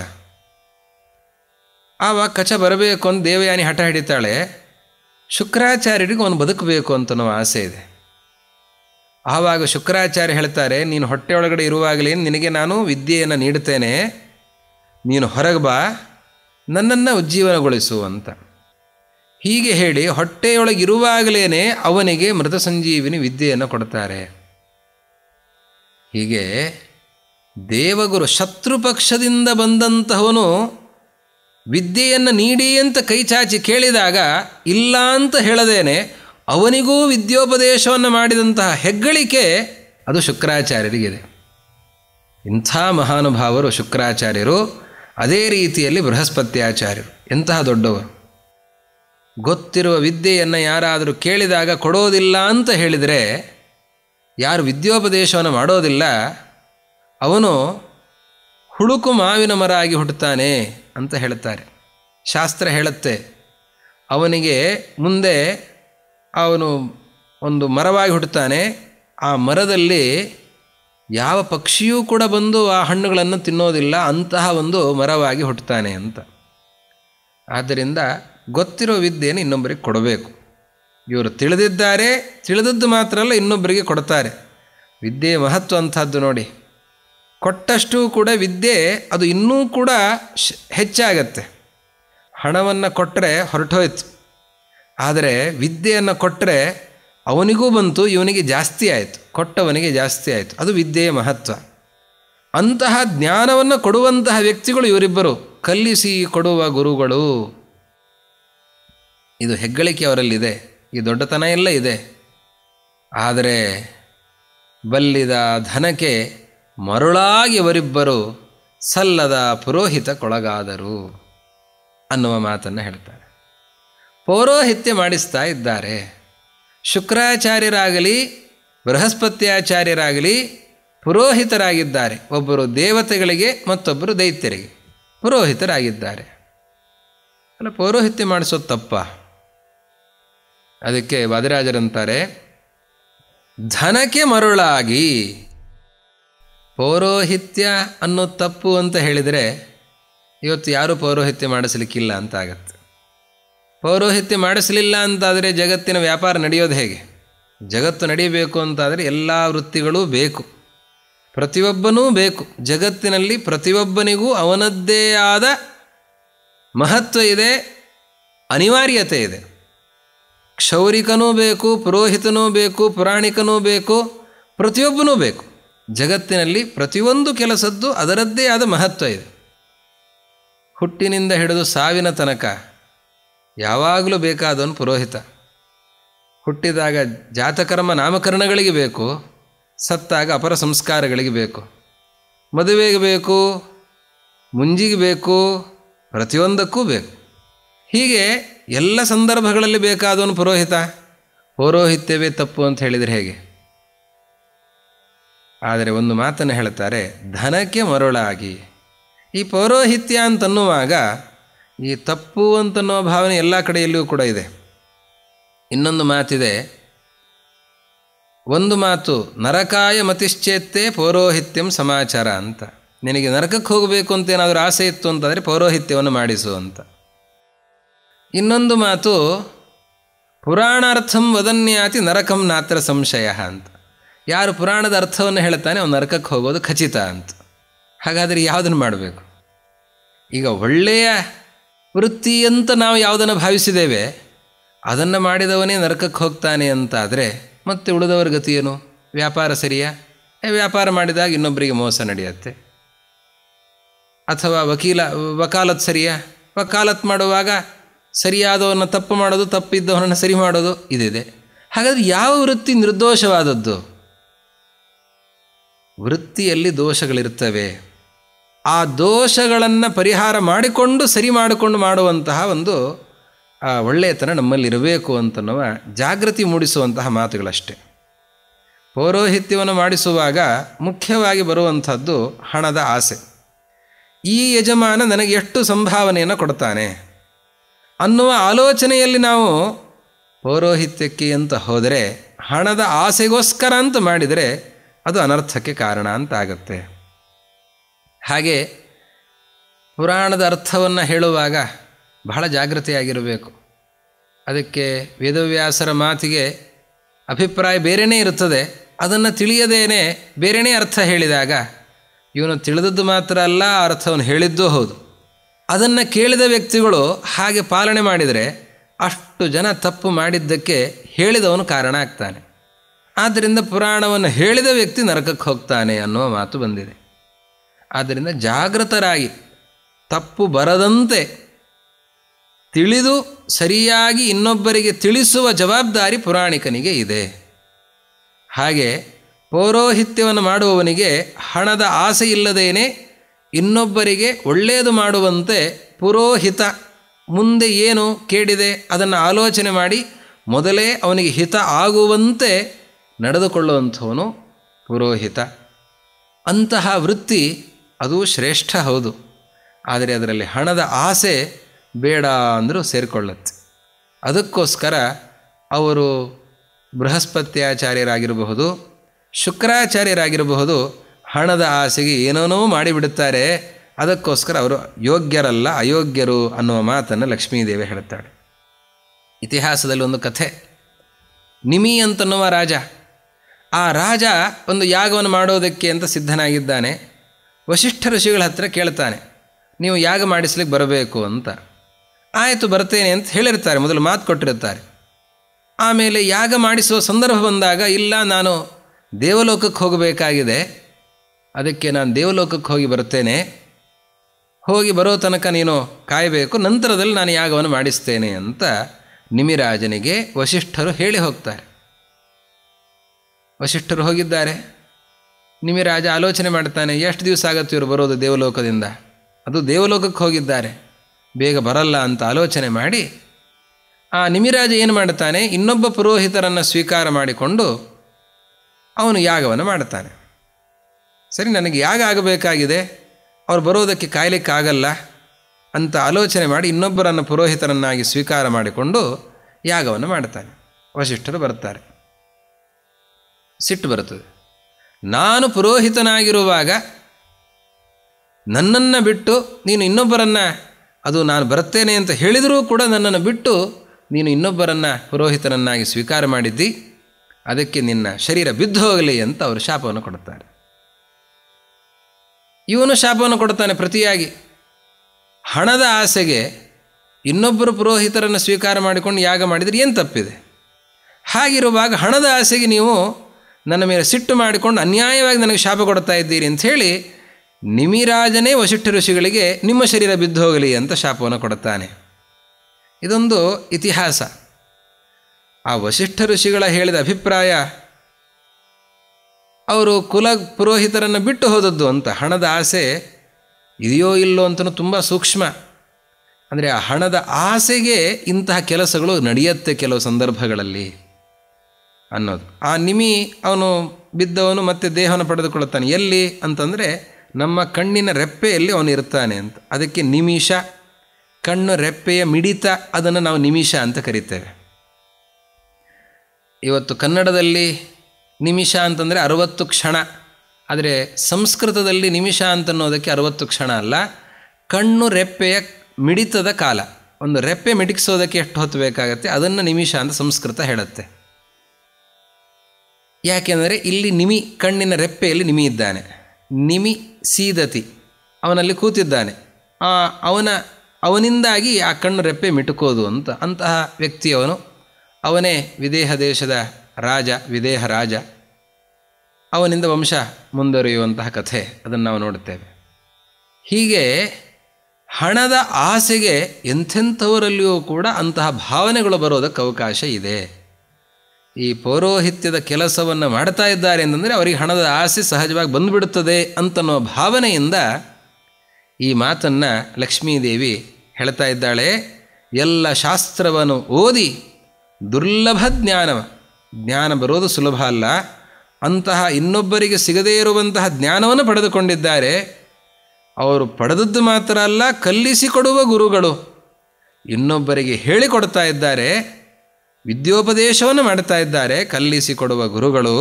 ಆವಾಗ ಕಚ ಬರಬೇಕು ಅಂತ ದೇವಯಾನಿ ಹಠ ಹಿಡಿತಾಳೆ ಶುಕ್ರಾಚಾರ್ಯರಿಗೆ ಅವನು ಬದುಕಬೇಕು ಅಂತನೋ ಆಸೆ ಇದೆ ಆವಾಗ ಶುಕ್ರಾಚಾರ್ಯ ಹೇಳ್ತಾರೆ ನೀನು ಹೊಟ್ಟೆಯೊಳಗಡೆ ಇರುವಾಗಲೇ ನಿನಗೆ ನಾನು ವಿದ್ಯೆಯನ್ನು ನೀಡುತ್ತೇನೆ ನೀನು ಹೊರಗೆ ಬಾ ನನ್ನನ್ನು ಉಜ್ಜೀವನಗೊಳಿಸು ಅಂತ ಹೀಗೆ ಹೇಳಿ ಹೊಟ್ಟೆಯೊಳಗಿರುವಾಗಲೇ ಅವನಿಗೆ ಮೃತ ಸಂಜೀವಿನಿ ವಿದ್ಯೆಯನ್ನು ಕೊಡ್ತಾರೆ ಹೀಗೆ ದೇವಗುರು ಶತ್ರು ಪಕ್ಷದಿಂದ ಬಂದಂತಹವನು ವಿದ್ಯೆಯನ್ನು ನೀಡಿ ಅಂತ ಕೈ ಚಾಚಿ ಕೇಳಿದಾಗ ಇಲ್ಲ ಅಂತ ಹೇಳದೇನೆ ಅವನಿಗೂ ವಿದ್ಯೋಪದೇಶವನ್ನು ಮಾಡಿದಂತಹ ಹೆಗ್ಗಳಿಕೆ ಅದು ಶುಕ್ರಾಚಾರ್ಯರಿಗಿದೆ ಇಂಥ ಮಹಾನುಭಾವರು ಶುಕ್ರಾಚಾರ್ಯರು ಅದೇ ರೀತಿಯಲ್ಲಿ ಬೃಹಸ್ಪತ್ಯಾಚಾರ್ಯರು ಎಂತಹ ದೊಡ್ಡವರು ಗೊತ್ತಿರುವ ವಿದ್ಯೆಯನ್ನು ಯಾರಾದರೂ ಕೇಳಿದಾಗ ಕೊಡೋದಿಲ್ಲ ಅಂತ ಹೇಳಿದರೆ ಯಾರು ವಿದ್ಯೋಪದೇಶವನ್ನು ಮಾಡೋದಿಲ್ಲ ಅವನು ಹುಳುಕು ಮಾವಿನ ಮರ ಆಗಿ ಹುಟ್ಟುತ್ತಾನೆ ಅಂತ ಹೇಳುತ್ತಾರೆ ಶಾಸ್ತ್ರ ಹೇಳುತ್ತೆ ಅವನಿಗೆ ಮುಂದೆ ಅವನು ಒಂದು ಮರವಾಗಿ ಹುಟ್ಟುತ್ತಾನೆ ಆ ಮರದಲ್ಲಿ ಯಾವ ಪಕ್ಷಿಯೂ ಕೂಡ ಬಂದು ಆ ಹಣ್ಣುಗಳನ್ನು ತಿನ್ನೋದಿಲ್ಲ ಅಂತಹ ಒಂದು ಮರವಾಗಿ ಹುಟ್ಟುತ್ತಾನೆ ಅಂತ ಆದ್ದರಿಂದ ಗೊತ್ತಿರೋ ವಿದ್ಯೆಯನ್ನು ಇನ್ನೊಬ್ಬರಿಗೆ ಕೊಡಬೇಕು ಇವರು ತಿಳಿದಿದ್ದಾರೆ ತಿಳಿದದ್ದು ಮಾತ್ರ ಅಲ್ಲ ಇನ್ನೊಬ್ಬರಿಗೆ ಕೊಡ್ತಾರೆ ವಿದ್ಯೆಯ ಮಹತ್ವ ಅಂಥದ್ದು ನೋಡಿ ಕೊಟ್ಟಷ್ಟು ಕೂಡ ವಿದ್ಯೆ ಅದು ಇನ್ನೂ ಕೂಡ ಶ್- ಹೆಚ್ಚಾಗತ್ತೆ ಹಣವನ್ನು ಕೊಟ್ಟರೆ ಹೊರಟೋಯ್ತು ಆದರೆ ವಿದ್ಯೆಯನ್ನು ಕೊಟ್ಟರೆ ಅವನಿಗೂ ಬಂತು ಇವನಿಗೆ ಜಾಸ್ತಿ ಆಯಿತು ಕೊಟ್ಟವನಿಗೆ ಜಾಸ್ತಿ ಆಯಿತು ಅದು ವಿದ್ಯೆಯ ಮಹತ್ವ ಅಂತಹ ಜ್ಞಾನವನ್ನು ಕೊಡುವಂತಹ ವ್ಯಕ್ತಿಗಳು ಇವರಿಬ್ಬರು ಕಲ್ಲಿಸಿ ಕೊಡುವ ಗುರುಗಳು ಇದು ಹೆಗ್ಗಳಿಕೆ ಅವರಲ್ಲಿದೆ ಈ ದೊಡ್ಡತನ ಎಲ್ಲ ಇದೆ ಆದರೆ ಬಲ್ಲಿದ ಧನಕ್ಕೆ ಮರುಳಾಗಿ ಅವರಿಬ್ಬರು ಸಲ್ಲದ ಪುರೋಹಿತಕ್ಕೊಳಗಾದರು ಅನ್ನುವ ಮಾತನ್ನು ಹೇಳ್ತಾರೆ ಪೌರೋಹಿತ್ಯ ಮಾಡಿಸ್ತಾ ಇದ್ದಾರೆ ಶುಕ್ರಾಚಾರ್ಯರಾಗಲಿ ಬೃಹಸ್ಪತ್ಯಾಚಾರ್ಯರಾಗಲಿ ಪುರೋಹಿತರಾಗಿದ್ದಾರೆ ಒಬ್ಬರು ದೇವತೆಗಳಿಗೆ ಮತ್ತೊಬ್ಬರು ದೈತ್ಯರಿಗೆ ಪುರೋಹಿತರಾಗಿದ್ದಾರೆ ಅಲ್ಲ ಪೌರೋಹಿತ್ಯ ಮಾಡಿಸೋದು ತಪ್ಪ ಅದಕ್ಕೆ ವಾದಿರಾಜರಂತಾರೆ ಧನಕ್ಕೆ ಮರುಳಾಗಿ ಪೌರೋಹಿತ್ಯ ಅನ್ನೋ ತಪ್ಪು ಅಂತ ಹೇಳಿದರೆ ಇವತ್ತು ಯಾರೂ ಪೌರೋಹಿತ್ಯ ಮಾಡಿಸಲಿಕ್ಕಿಲ್ಲ ಅಂತ ಆಗತ್ತೆ ಪೌರೋಹಿತ್ಯ ಮಾಡಿಸಲಿಲ್ಲ ಅಂತಾದರೆ ಜಗತ್ತಿನ ವ್ಯಾಪಾರ ನಡೆಯೋದು ಹೇಗೆ ಜಗತ್ತು ನಡೀಬೇಕು ಅಂತಾದರೆ ಎಲ್ಲ ವೃತ್ತಿಗಳೂ ಬೇಕು ಪ್ರತಿಯೊಬ್ಬನೂ ಬೇಕು ಜಗತ್ತಿನಲ್ಲಿ ಪ್ರತಿಯೊಬ್ಬನಿಗೂ ಅವನದ್ದೇ ಆದ ಮಹತ್ವ ಇದೆ ಅನಿವಾರ್ಯತೆ ಇದೆ ಕ್ಷೌರಿಕನೂ ಬೇಕು ಪುರೋಹಿತನೂ ಬೇಕು ಪುರಾಣಿಕನೂ ಬೇಕು ಪ್ರತಿಯೊಬ್ಬನೂ ಬೇಕು ಜಗತ್ತಿನಲ್ಲಿ ಪ್ರತಿಯೊಂದು ಕೆಲಸದ್ದು ಅದರದ್ದೇ ಆದ ಮಹತ್ವ ಇದೆ ಹುಟ್ಟಿನಿಂದ ಹಿಡಿದು ಸಾವಿನ ತನಕ ಯಾವಾಗಲೂ ಬೇಕಾದವನು ಪುರೋಹಿತ ಹುಟ್ಟಿದಾಗ ಜಾತಕರ್ಮ ನಾಮಕರಣಗಳಿಗೆ ಬೇಕು ಸತ್ತಾಗ ಅಪರ ಸಂಸ್ಕಾರಗಳಿಗೆ ಬೇಕು ಮದುವೆಗೆ ಬೇಕು ಮುಂಜಿಗೆ ಬೇಕು ಪ್ರತಿಯೊಂದಕ್ಕೂ ಬೇಕು ಹೀಗೆ ಎಲ್ಲ ಸಂದರ್ಭಗಳಲ್ಲಿ ಬೇಕಾದವನು ಪುರೋಹಿತ ಪೌರೋಹಿತ್ಯವೇ ತಪ್ಪು ಅಂತ ಹೇಳಿದರೆ ಹೇಗೆ ಆದರೆ ಒಂದು ಮಾತನ್ನು ಹೇಳ್ತಾರೆ ಧನಕ್ಕೆ ಮರುಳಾಗಿ ಈ ಪೌರೋಹಿತ್ಯ ಅಂತನ್ನುವಾಗ ಈ ತಪ್ಪು ಅಂತನ್ನೋ ಭಾವನೆ ಎಲ್ಲ ಕಡೆಯಲ್ಲಿಯೂ ಕೂಡ ಇದೆ ಇನ್ನೊಂದು ಮಾತಿದೆ ಒಂದು ಮಾತು ನರಕಾಯ ಮತಿಶ್ಚೇತ್ತೆ ಪೌರೋಹಿತ್ಯಂ ಸಮಾಚಾರ ಅಂತ ನಿನಗೆ ನರಕಕ್ಕೆ ಹೋಗಬೇಕು ಅಂತ ಏನಾದರೂ ಆಸೆ ಇತ್ತು ಅಂತಂದರೆ ಪೌರೋಹಿತ್ಯವನ್ನು ಮಾಡಿಸು ಅಂತ ಇನ್ನೊಂದು ಮಾತು ಪುರಾಣಾರ್ಥಂ ವದನ್ಯಾತಿ ನರಕಂ ನಾತ್ರ ಸಂಶಯ ಅಂತ ಯಾರು ಪುರಾಣದ ಅರ್ಥವನ್ನು ಹೇಳ್ತಾನೆ ಅವನು ನರಕಕ್ಕೆ ಹೋಗೋದು ಖಚಿತ ಅಂತ ಹಾಗಾದರೆ ಯಾವುದನ್ನು ಮಾಡಬೇಕು ಈಗ ಒಳ್ಳೆಯ ವೃತ್ತಿ ಅಂತ ನಾವು ಯಾವುದನ್ನು ಭಾವಿಸಿದ್ದೇವೆ ಅದನ್ನು ಮಾಡಿದವನೇ ನರಕಕ್ಕೆ ಹೋಗ್ತಾನೆ ಅಂತಾದರೆ ಮತ್ತೆ ಉಳಿದವರ ಗತಿ ಏನು ವ್ಯಾಪಾರ ಸರಿಯಾ ಏ, ವ್ಯಾಪಾರ ಮಾಡಿದಾಗ ಇನ್ನೊಬ್ಬರಿಗೆ ಮೋಸ ನಡೆಯುತ್ತೆ ಅಥವಾ ವಕೀಲ ವಕಾಲತ್ ಸರಿಯಾ ವಕಾಲತ್ ಮಾಡುವಾಗ ಸರಿಯಾದವನ್ನ ತಪ್ಪು ಮಾಡೋದು ತಪ್ಪಿದ್ದವನನ್ನು ಸರಿ ಮಾಡೋದು ಇದಿದೆ ಹಾಗಾದರೆ ಯಾವ ವೃತ್ತಿ ನಿರ್ದೋಷವಾದದ್ದು ವೃತ್ತಿಯಲ್ಲಿ ದೋಷಗಳಿರ್ತವೆ ಆ ದೋಷಗಳನ್ನು ಪರಿಹಾರ ಮಾಡಿಕೊಂಡು ಸರಿ ಮಾಡಿಕೊಂಡು ಮಾಡುವಂತಹ ಒಂದು ಆ ಒಳ್ಳೆಯತನ ನಮ್ಮಲ್ಲಿರಬೇಕು ಅಂತನ್ನುವ ಜಾಗೃತಿ ಮೂಡಿಸುವಂತಹ ಮಾತುಗಳಷ್ಟೇ ಪೌರೋಹಿತ್ಯವನ್ನು ಮಾಡಿಸುವಾಗ ಮುಖ್ಯವಾಗಿ ಬರುವಂಥದ್ದು ಹಣದ ಆಸೆ ಈ ಯಜಮಾನ ನನಗೆ ಎಷ್ಟು ಸಂಭಾವನೆಯನ್ನು ಕೊಡ್ತಾನೆ ಅನ್ನುವ ಆಲೋಚನೆಯಲ್ಲಿ ನಾವು ಪೌರೋಹಿತ್ಯಕ್ಕೆ ಅಂತ ಹೋದರೆ ಹಣದ ಆಸೆಗೋಸ್ಕರ ಅಂತ ಮಾಡಿದರೆ ಅದು ಅನರ್ಥಕ್ಕೆ ಕಾರಣ ಅಂತ ಆಗುತ್ತೆ ಹಾಗೆ ಪುರಾಣದ ಅರ್ಥವನ್ನು ಹೇಳುವಾಗ ಬಹಳ ಜಾಗೃತಿಯಾಗಿರಬೇಕು ಅದಕ್ಕೆ ವೇದವ್ಯಾಸರ ಮಾತಿಗೆ ಅಭಿಪ್ರಾಯ ಬೇರೆಯೇ ಇರುತ್ತದೆ ಅದನ್ನು ತಿಳಿಯದೇನೆ ಬೇರೆಯೇ ಅರ್ಥ ಹೇಳಿದಾಗ ಇವನು ತಿಳಿದದ್ದು ಮಾತ್ರ ಅಲ್ಲ ಆ ಅರ್ಥವನ್ನು ಹೇಳಿದ್ದೂ ಹೌದು ಅದನ್ನು ಕೇಳಿದ ವ್ಯಕ್ತಿಗಳು ಹಾಗೆ ಪಾಲನೆ ಮಾಡಿದರೆ ಅಷ್ಟು ಜನ ತಪ್ಪು ಮಾಡಿದ್ದಕ್ಕೆ ಹೇಳಿದವನು ಕಾರಣ ಆಗ್ತಾನೆ ಆದ್ದರಿಂದ ಪುರಾಣವನ್ನು ಹೇಳಿದ ವ್ಯಕ್ತಿ ನರಕಕ್ಕೆ ಹೋಗ್ತಾನೆ ಅನ್ನುವ ಮಾತು ಬಂದಿದೆ ಆದ್ದರಿಂದ ಜಾಗೃತರಾಗಿ ತಪ್ಪು ಬರದಂತೆ ತಿಳಿದು ಸರಿಯಾಗಿ ಇನ್ನೊಬ್ಬರಿಗೆ ತಿಳಿಸುವ ಜವಾಬ್ದಾರಿ ಪುರಾಣಿಕನಿಗೆ ಇದೆ ಹಾಗೆ ಪೌರೋಹಿತ್ಯವನ್ನು ಮಾಡುವವನಿಗೆ ಹಣದ ಆಸೆ ಇಲ್ಲದೇನೆ ಇನ್ನೊಬ್ಬರಿಗೆ ಒಳ್ಳೆಯದು ಮಾಡುವಂತೆ ಪುರೋಹಿತ ಮುಂದೆ ಏನು ಕೇಳಿದೆ ಅದನ್ನು ಆಲೋಚನೆ ಮಾಡಿ ಮೊದಲೇ ಅವನಿಗೆ ಹಿತ ಆಗುವಂತೆ ನಡೆದುಕೊಳ್ಳುವಂಥವನು ಪುರೋಹಿತ ಅಂತಹ ವೃತ್ತಿ ಅದು ಶ್ರೇಷ್ಠ ಹೌದು ಆದರೆ ಅದರಲ್ಲಿ ಹಣದ ಆಸೆ ಬೇಡ ಅಂದರೂ ಸೇರಿಕೊಳ್ಳುತ್ತೆ ಅದಕ್ಕೋಸ್ಕರ ಅವರು ಬೃಹಸ್ಪತ್ಯಾಚಾರ್ಯರಾಗಿರಬಹುದು ಶುಕ್ರಾಚಾರ್ಯರಾಗಿರಬಹುದು ಹಣದ ಆಸೆಗೆ ಏನೇನೋ ಮಾಡಿಬಿಡುತ್ತಾರೆ ಅದಕ್ಕೋಸ್ಕರ ಅವರು ಯೋಗ್ಯರಲ್ಲ ಅಯೋಗ್ಯರು ಅನ್ನುವ ಮಾತನ್ನು ಲಕ್ಷ್ಮೀದೇವಿ ಹೇಳುತ್ತಾಳೆ ಇತಿಹಾಸದಲ್ಲಿ ಒಂದು ಕಥೆ ನಿಮಿ ಅಂತನ್ನುವ ರಾಜ ಆ ರಾಜ ಒಂದು ಯಾಗವನ್ನು ಮಾಡೋದಕ್ಕೆ ಅಂತ ಸಿದ್ಧನಾಗಿದ್ದಾನೆ ವಶಿಷ್ಠ ಋಷಿಗಳ ಹತ್ರ ಕೇಳ್ತಾನೆ ನೀವು ಯಾಗ ಮಾಡಿಸ್ಲಿಕ್ಕೆ ಬರಬೇಕು ಅಂತ ಆಯಿತು ಬರ್ತೇನೆ ಅಂತ ಹೇಳಿರ್ತಾರೆ ಮೊದಲು ಮಾತು ಕೊಟ್ಟಿರುತ್ತಾರೆ ಆಮೇಲೆ ಯಾಗ ಮಾಡಿಸುವ ಸಂದರ್ಭ ಬಂದಾಗ ಇಲ್ಲ ನಾನು ದೇವಲೋಕಕ್ಕೆ ಹೋಗಬೇಕಾಗಿದೆ ಅದಕ್ಕೆ ನಾನು ದೇವಲೋಕಕ್ಕೆ ಹೋಗಿ ಬರ್ತೇನೆ ಹೋಗಿ ಬರೋ ತನಕ ನೀನು ಕಾಯಬೇಕು ನಂತರದಲ್ಲಿ ನಾನು ಯಾಗವನ್ನು ಮಾಡಿಸ್ತೇನೆ ಅಂತ ನಿಮಿರಾಜನಿಗೆ ವಶಿಷ್ಠರು ಹೇಳಿ ಹೋಗ್ತಾರೆ ವಶಿಷ್ಠರು ಹೋಗಿದ್ದಾರೆ ನಿಮಿರಾಜ ಆಲೋಚನೆ ಮಾಡ್ತಾನೆ ಎಷ್ಟು ದಿವಸ ಆಗತ್ತೆ ಇವರು ಬರೋದು ದೇವಲೋಕದಿಂದ ಅದು ದೇವಲೋಕಕ್ಕೆ ಹೋಗಿದ್ದಾರೆ ಬೇಗ ಬರಲ್ಲ ಅಂತ ಆಲೋಚನೆ ಮಾಡಿ ಆ ನಿಮಿರಾಜ ಏನು ಮಾಡ್ತಾನೆ ಇನ್ನೊಬ್ಬ ಪುರೋಹಿತರನ್ನು ಸ್ವೀಕಾರ ಮಾಡಿಕೊಂಡು ಅವನು ಯಾಗವನ್ನು ಮಾಡ್ತಾನೆ ಸರಿ ನನಗೆ ಯಾಗ ಆಗಬೇಕಾಗಿದೆ ಅವ್ರು ಬರೋದಕ್ಕೆ ಕಾಯಲಿಕ್ಕಾಗಲ್ಲ ಅಂತ ಆಲೋಚನೆ ಮಾಡಿ ಇನ್ನೊಬ್ಬರನ್ನು ಪುರೋಹಿತರನ್ನಾಗಿ ಸ್ವೀಕಾರ ಮಾಡಿಕೊಂಡು ಯಾಗವನ್ನು ಮಾಡ್ತಾನೆ ವಶಿಷ್ಠರು ಬರ್ತಾರೆ ಸಿಟ್ಟು ಬರುತ್ತದೆ ನಾನು ಪುರೋಹಿತನಾಗಿರುವಾಗ ನನ್ನನ್ನು ಬಿಟ್ಟು ನೀನು ಇನ್ನೊಬ್ಬರನ್ನು ಅದು ನಾನು ಬರುತ್ತೇನೆ ಅಂತ ಹೇಳಿದರೂ ಕೂಡ ನನ್ನನ್ನು ಬಿಟ್ಟು ನೀನು ಇನ್ನೊಬ್ಬರನ್ನು ಪುರೋಹಿತನನ್ನಾಗಿ ಸ್ವೀಕಾರ ಮಾಡಿದ್ದಿ ಅದಕ್ಕೆ ನಿನ್ನ ಶರೀರ ಬಿದ್ದು ಹೋಗಲಿ ಅಂತ ಅವರು ಶಾಪವನ್ನು ಕೊಡುತ್ತಾರೆ ಇವನು ಶಾಪವನ್ನು ಕೊಡ್ತಾನೆ ಪ್ರತಿಯಾಗಿ ಹಣದ ಆಸೆಗೆ ಇನ್ನೊಬ್ಬರು ಪುರೋಹಿತರನ್ನು ಸ್ವೀಕಾರ ಮಾಡಿಕೊಂಡು ಯಾಗ ಮಾಡಿದರೆ ಏನು ತಪ್ಪಿದೆ ಹಾಗಿರುವಾಗ ಹಣದ ಆಸೆಗೆ ನೀವು ನನ್ನ ಮೇಲೆ ಸಿಟ್ಟು ಮಾಡಿಕೊಂಡು ಅನ್ಯಾಯವಾಗಿ ನನಗೆ ಶಾಪ ಕೊಡ್ತಾ ಇದ್ದೀರಿ ಅಂಥೇಳಿ ನಿಮಿರಾಜನೇ ವಶಿಷ್ಠ ಋಷಿಗಳಿಗೆ ನಿಮ್ಮ ಶರೀರ ಬಿದ್ದು ಹೋಗಲಿ ಅಂತ ಶಾಪವನ್ನು ಕೊಡುತ್ತಾನೆ ಇದೊಂದು ಇತಿಹಾಸ ಆ ವಶಿಷ್ಠ ಋಷಿಗಳ ಹೇಳಿದ ಅಭಿಪ್ರಾಯ ಅವರು ಕುಲ ಪುರೋಹಿತರನ್ನು ಬಿಟ್ಟು ಹೋದದ್ದು ಅಂತ ಹಣದ ಆಸೆ ಇದೆಯೋ ಇಲ್ಲೋ ಅಂತಲೂ ತುಂಬ ಸೂಕ್ಷ್ಮ ಅಂದರೆ ಆ ಹಣದ ಆಸೆಗೆ ಇಂತಹ ಕೆಲಸಗಳು ನಡೆಯುತ್ತೆ ಕೆಲವು ಸಂದರ್ಭಗಳಲ್ಲಿ ಅನ್ನೋದು ಆ ನಿಮಿ ಅವನು ಬಿದ್ದವನು ಮತ್ತೆ ದೇಹವನ್ನು ಪಡೆದುಕೊಳ್ಳುತ್ತಾನೆ ಎಲ್ಲಿ ಅಂತಂದರೆ ನಮ್ಮ ಕಣ್ಣಿನ ರೆಪ್ಪೆಯಲ್ಲಿ ಅವನು ಇರ್ತಾನೆ ಅಂತ ಅದಕ್ಕೆ ನಿಮಿಷ ಕಣ್ಣು ರೆಪ್ಪೆಯ ಮಿಡಿತ ಅದನ್ನು ನಾವು ನಿಮಿಷ ಅಂತ ಕರಿತೇವೆ ಇವತ್ತು ಕನ್ನಡದಲ್ಲಿ ನಿಮಿಷ ಅಂತಂದರೆ ಅರವತ್ತು ಕ್ಷಣ ಆದರೆ ಸಂಸ್ಕೃತದಲ್ಲಿ ನಿಮಿಷ ಅಂತನ್ನೋದಕ್ಕೆ ಅರವತ್ತು ಕ್ಷಣ ಅಲ್ಲ ಕಣ್ಣು ರೆಪ್ಪೆಯ ಮಿಡಿತದ ಕಾಲ ಒಂದು ರೆಪ್ಪೆ ಮಿಡಿಕ್ಸೋದಕ್ಕೆ ಎಷ್ಟು ಹೊತ್ತು ಬೇಕಾಗತ್ತೆ ಅದನ್ನು ನಿಮಿಷ ಅಂತ ಸಂಸ್ಕೃತ ಹೇಳುತ್ತೆ ಯಾಕೆಂದರೆ ಇಲ್ಲಿ ನಿಮಿ ಕಣ್ಣಿನ ರೆಪ್ಪೆಯಲ್ಲಿ ನಿಮಿ ಇದ್ದಾನೆ ನಿಮಿ ಸೀದತಿ ಅವನಲ್ಲಿ ಕೂತಿದ್ದಾನೆ ಆ ಅವನ ಅವನಿಂದಾಗಿ ಆ ಕಣ್ಣು ರೆಪ್ಪೆ ಮಿಟುಕೋದು ಅಂತ ಅಂತಹ ವ್ಯಕ್ತಿಯವನು ಅವನೇ ವಿದೇಹ ದೇಶದ ರಾಜ ವಿದೇಹ ರಾಜ ಅವನಿಂದ ವಂಶ ಮುಂದುವರಿಯುವಂತಹ ಕಥೆ ಅದನ್ನು ನಾವು ನೋಡುತ್ತೇವೆ ಹೀಗೆ ಹಣದ ಆಸೆಗೆ ಎಂಥೆಂಥವರಲ್ಲಿಯೂ ಕೂಡ ಅಂತಹ ಭಾವನೆಗಳು ಬರೋದಕ್ಕೆ ಅವಕಾಶ ಇದೆ ಈ ಪೌರೋಹಿತ್ಯದ ಕೆಲಸವನ್ನು ಮಾಡ್ತಾ ಇದ್ದಾರೆ ಅಂತಂದರೆ ಅವರಿಗೆ ಹಣದ ಆಸೆ ಸಹಜವಾಗಿ ಬಂದುಬಿಡುತ್ತದೆ ಅಂತನ್ನೋ ಭಾವನೆಯಿಂದ ಈ ಮಾತನ್ನು ಲಕ್ಷ್ಮೀದೇವಿ ಹೇಳ್ತಾ ಇದ್ದಾಳೆ ಎಲ್ಲ ಶಾಸ್ತ್ರವನ್ನು ಓದಿ ದುರ್ಲಭ ಜ್ಞಾನ ಜ್ಞಾನ ಬರೋದು ಸುಲಭ ಅಲ್ಲ ಅಂತಹ ಇನ್ನೊಬ್ಬರಿಗೆ ಸಿಗದೇ ಇರುವಂತಹ ಜ್ಞಾನವನ್ನು ಪಡೆದುಕೊಂಡಿದ್ದಾರೆ ಅವರು ಪಡೆದದ್ದು ಮಾತ್ರ ಅಲ್ಲ ಕಲ್ಲಿಸಿಕೊಡುವ ಗುರುಗಳು ಇನ್ನೊಬ್ಬರಿಗೆ ಹೇಳಿಕೊಡ್ತಾ ಇದ್ದಾರೆ ವಿದ್ಯೋಪದೇಶವನ್ನು ಮಾಡ್ತಾ ಇದ್ದಾರೆ ಕಲ್ಲಿಸಿಕೊಡುವ ಗುರುಗಳು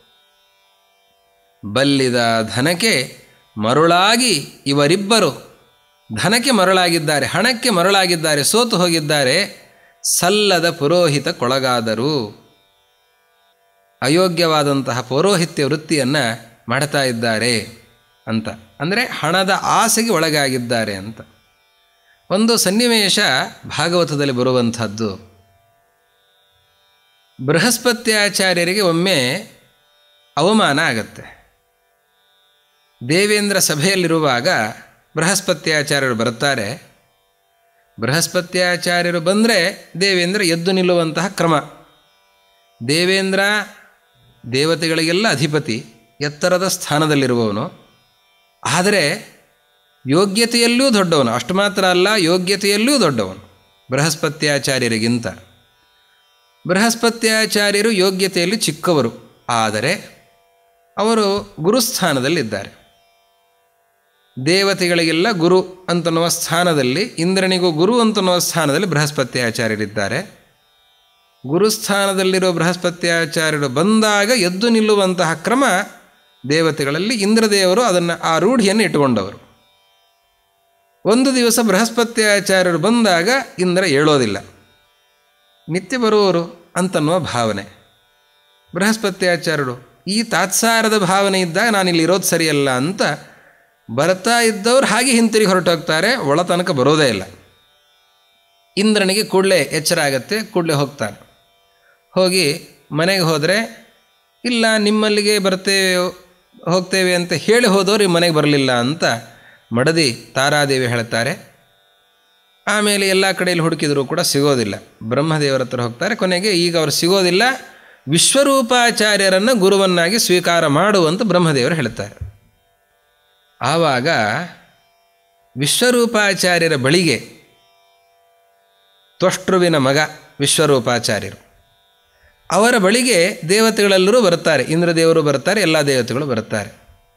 ಬಲ್ಲಿದ ಧನಕ್ಕೆ ಮರುಳಾಗಿ ಇವರಿಬ್ಬರು ಧನಕ್ಕೆ ಮರಳಾಗಿದ್ದಾರೆ ಹಣಕ್ಕೆ ಮರಳಾಗಿದ್ದಾರೆ ಸೋತು ಹೋಗಿದ್ದಾರೆ ಸಲ್ಲದ ಪುರೋಹಿತ ಕೊಳಗಾದರು ಅಯೋಗ್ಯವಾದಂತಹ ಪೌರೋಹಿತ್ಯ ವೃತ್ತಿಯನ್ನು ಮಾಡ್ತಾ ಇದ್ದಾರೆ ಅಂತ ಅಂದರೆ ಹಣದ ಆಸೆಗೆ ಒಳಗಾಗಿದ್ದಾರೆ ಅಂತ ಒಂದು ಸನ್ನಿವೇಶ ಭಾಗವತದಲ್ಲಿ ಬರುವಂಥದ್ದು ಬೃಹಸ್ಪತ್ಯಾಚಾರ್ಯರಿಗೆ ಒಮ್ಮೆ ಅವಮಾನ ಆಗತ್ತೆ ದೇವೇಂದ್ರ ಸಭೆಯಲ್ಲಿರುವಾಗ ಬೃಹಸ್ಪತ್ಯಾಚಾರ್ಯರು ಬರ್ತಾರೆ ಬೃಹಸ್ಪತ್ಯಾಚಾರ್ಯರು ಬಂದರೆ ದೇವೇಂದ್ರ ಎದ್ದು ನಿಲ್ಲುವಂತಹ ಕ್ರಮ ದೇವೇಂದ್ರ ದೇವತೆಗಳಿಗೆಲ್ಲ ಅಧಿಪತಿ ಎತ್ತರದ ಸ್ಥಾನದಲ್ಲಿರುವವನು ಆದರೆ ಯೋಗ್ಯತೆಯಲ್ಲೂ ದೊಡ್ಡವನು ಅಷ್ಟು ಮಾತ್ರ ಅಲ್ಲ ಯೋಗ್ಯತೆಯಲ್ಲೂ ದೊಡ್ಡವನು ಬೃಹಸ್ಪತ್ಯಾಚಾರ್ಯರಿಗಿಂತ ಬೃಹಸ್ಪತ್ಯಾಚಾರ್ಯರು ಯೋಗ್ಯತೆಯಲ್ಲಿ ಚಿಕ್ಕವರು ಆದರೆ ಅವರು ಗುರುಸ್ಥಾನದಲ್ಲಿದ್ದಾರೆ ದೇವತೆಗಳಿಗೆಲ್ಲ ಗುರು ಅಂತನ್ನುವ ಸ್ಥಾನದಲ್ಲಿ ಇಂದ್ರನಿಗೂ ಗುರು ಅಂತನ್ನುವ ಸ್ಥಾನದಲ್ಲಿ ಬೃಹಸ್ಪತ್ಯಾಚಾರ್ಯರಿದ್ದಾರೆ ಗುರುಸ್ಥಾನದಲ್ಲಿರೋ ಬೃಹಸ್ಪತ್ಯಾಚಾರ್ಯರು ಬಂದಾಗ ಎದ್ದು ನಿಲ್ಲುವಂತಹ ಕ್ರಮ ದೇವತೆಗಳಲ್ಲಿ ಇಂದ್ರದೇವರು ಅದನ್ನು ಆ ರೂಢಿಯನ್ನು ಇಟ್ಟುಕೊಂಡವರು ಒಂದು ದಿವಸ ಬೃಹಸ್ಪತ್ಯಾಚಾರ್ಯರು ಬಂದಾಗ ಇಂದ್ರ ಹೇಳೋದಿಲ್ಲ ನಿತ್ಯ ಬರುವವರು ಅಂತನ್ನುವ ಭಾವನೆ ಬೃಹಸ್ಪತ್ಯಾಚಾರ್ಯರು ಈ ತಾತ್ಸಾರದ ಭಾವನೆ ಇದ್ದಾಗ ನಾನಿಲ್ಲಿ ಇರೋದು ಸರಿಯಲ್ಲ ಅಂತ ಬರ್ತಾ ಇದ್ದವ್ರು ಹಾಗೆ ಹಿಂತಿರುಗಿ ಹೊರಟೋಗ್ತಾರೆ ಒಳ ತನಕ ಬರೋದೇ ಇಲ್ಲ ಇಂದ್ರನಿಗೆ ಕೂಡಲೇ ಎಚ್ಚರ ಆಗತ್ತೆ ಕೂಡಲೇ ಹೋಗ್ತಾನೆ ಹೋಗಿ ಮನೆಗೆ ಹೋದರೆ ಇಲ್ಲ ನಿಮ್ಮಲ್ಲಿಗೆ ಬರ್ತೇವೆ ಹೋಗ್ತೇವೆ ಅಂತ ಹೇಳಿ ಹೋದವ್ರು ಈ ಮನೆಗೆ ಬರಲಿಲ್ಲ ಅಂತ ಮಡದಿ ತಾರಾದೇವಿ ಹೇಳ್ತಾರೆ ಆಮೇಲೆ ಎಲ್ಲ ಕಡೆಯಲ್ಲಿ ಹುಡುಕಿದರೂ ಕೂಡ ಸಿಗೋದಿಲ್ಲ ಬ್ರಹ್ಮದೇವರ ಹತ್ರ ಹೋಗ್ತಾರೆ ಕೊನೆಗೆ ಈಗ ಅವರು ಸಿಗೋದಿಲ್ಲ ವಿಶ್ವರೂಪಾಚಾರ್ಯರನ್ನು ಗುರುವನ್ನಾಗಿ ಸ್ವೀಕಾರ ಮಾಡುವಂತ ಬ್ರಹ್ಮದೇವರು ಹೇಳ್ತಾರೆ ಆವಾಗ ವಿಶ್ವರೂಪಾಚಾರ್ಯರ ಬಳಿಗೆ ತ್ವಷ್ಟೃವಿನ ಮಗ ವಿಶ್ವರೂಪಾಚಾರ್ಯರು ಅವರ ಬಳಿಗೆ ದೇವತೆಗಳೆಲ್ಲರೂ ಬರ್ತಾರೆ ಇಂದ್ರದೇವರು ಬರ್ತಾರೆ ಎಲ್ಲ ದೇವತೆಗಳು ಬರ್ತಾರೆ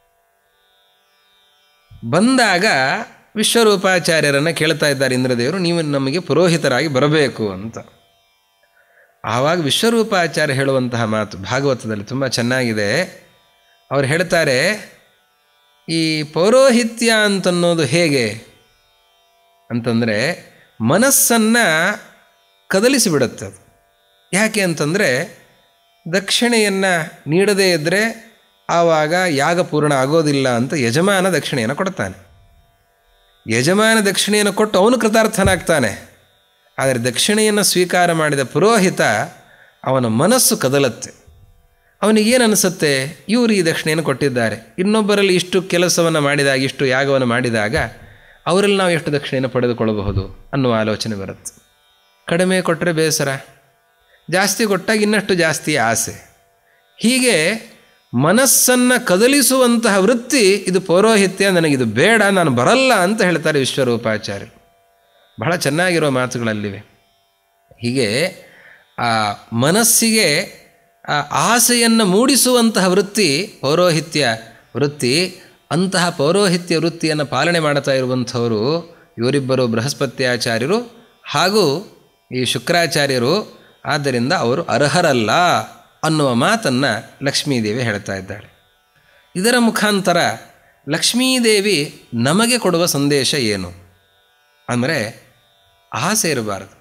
ಬಂದಾಗ ವಿಶ್ವರೂಪಾಚಾರ್ಯರನ್ನು ಕೇಳ್ತಾ ಇದ್ದಾರೆ ಇಂದ್ರದೇವರು ನೀವು ನಮಗೆ ಪುರೋಹಿತರಾಗಿ ಬರಬೇಕು ಅಂತ ಆವಾಗ ವಿಶ್ವರೂಪಾಚಾರ್ಯ ಹೇಳುವಂತಹ ಮಾತು ಭಾಗವತದಲ್ಲಿ ತುಂಬ ಚೆನ್ನಾಗಿದೆ ಅವ್ರು ಹೇಳ್ತಾರೆ ಈ ಪೌರೋಹಿತ್ಯ ಅಂತನ್ನೋದು ಹೇಗೆ ಅಂತಂದರೆ ಮನಸ್ಸನ್ನು ಕದಲಿಸಿಬಿಡುತ್ತೆ ಅದು ಯಾಕೆ ಅಂತಂದರೆ ದಕ್ಷಿಣೆಯನ್ನು ನೀಡದೇ ಇದ್ದರೆ ಆವಾಗ ಯಾಗ ಪೂರ್ಣ ಆಗೋದಿಲ್ಲ ಅಂತ ಯಜಮಾನ ದಕ್ಷಿಣೆಯನ್ನು ಕೊಡ್ತಾನೆ ಯಜಮಾನ ದಕ್ಷಿಣೆಯನ್ನು ಕೊಟ್ಟು ಅವನು ಕೃತಾರ್ಥನಾಗ್ತಾನೆ ಆದರೆ ದಕ್ಷಿಣೆಯನ್ನು ಸ್ವೀಕಾರ ಮಾಡಿದ ಪುರೋಹಿತ ಅವನ ಮನಸ್ಸು ಕದಲತ್ತೆ ಅವನಿಗೇನು ಅನಿಸುತ್ತೆ ಇವರು ಈ ದಕ್ಷಿಣೆಯನ್ನು ಕೊಟ್ಟಿದ್ದಾರೆ ಇನ್ನೊಬ್ಬರಲ್ಲಿ ಇಷ್ಟು ಕೆಲಸವನ್ನು ಮಾಡಿದಾಗ ಇಷ್ಟು ಯಾಗವನ್ನು ಮಾಡಿದಾಗ ಅವರಲ್ಲಿ ನಾವು ಎಷ್ಟು ದಕ್ಷಿಣೆಯನ್ನು ಪಡೆದುಕೊಳ್ಳಬಹುದು ಅನ್ನುವ ಆಲೋಚನೆ ಬರುತ್ತೆ ಕಡಿಮೆ ಕೊಟ್ಟರೆ ಬೇಸರ ಜಾಸ್ತಿ ಕೊಟ್ಟಾಗ ಇನ್ನಷ್ಟು ಜಾಸ್ತಿ ಆಸೆ ಹೀಗೆ ಮನಸ್ಸನ್ನು ಕದಲಿಸುವಂತಹ ವೃತ್ತಿ ಇದು ಪೌರೋಹಿತ್ಯ ನನಗಿದು ಬೇಡ ನಾನು ಬರಲ್ಲ ಅಂತ ಹೇಳ್ತಾರೆ ವಿಶ್ವರೂಪಾಚಾರ್ಯರು ಬಹಳ ಚೆನ್ನಾಗಿರೋ ಮಾತುಗಳಲ್ಲಿವೆ ಹೀಗೆ ಆ ಮನಸ್ಸಿಗೆ ಆ ಆಸೆಯನ್ನು ಮೂಡಿಸುವಂತಹ ವೃತ್ತಿ ಪೌರೋಹಿತ್ಯ ವೃತ್ತಿ ಅಂತಹ ಪೌರೋಹಿತ್ಯ ವೃತ್ತಿಯನ್ನು ಪಾಲನೆ ಮಾಡ್ತಾ ಇರುವಂಥವರು ಇವರಿಬ್ಬರು ಬೃಹಸ್ಪತ್ಯಾಚಾರ್ಯರು ಹಾಗೂ ಈ ಶುಕ್ರಾಚಾರ್ಯರು ಆದ್ದರಿಂದ ಅವರು ಅರ್ಹರಲ್ಲ ಅನ್ನುವ ಮಾತನ್ನು ಲಕ್ಷ್ಮೀದೇವಿ ಹೇಳ್ತಾ ಇದ್ದಾಳೆ ಇದರ ಮುಖಾಂತರ ಲಕ್ಷ್ಮೀದೇವಿ ನಮಗೆ ಕೊಡುವ ಸಂದೇಶ ಏನು ಅಂದರೆ ಆಸೆ ಇರಬಾರದು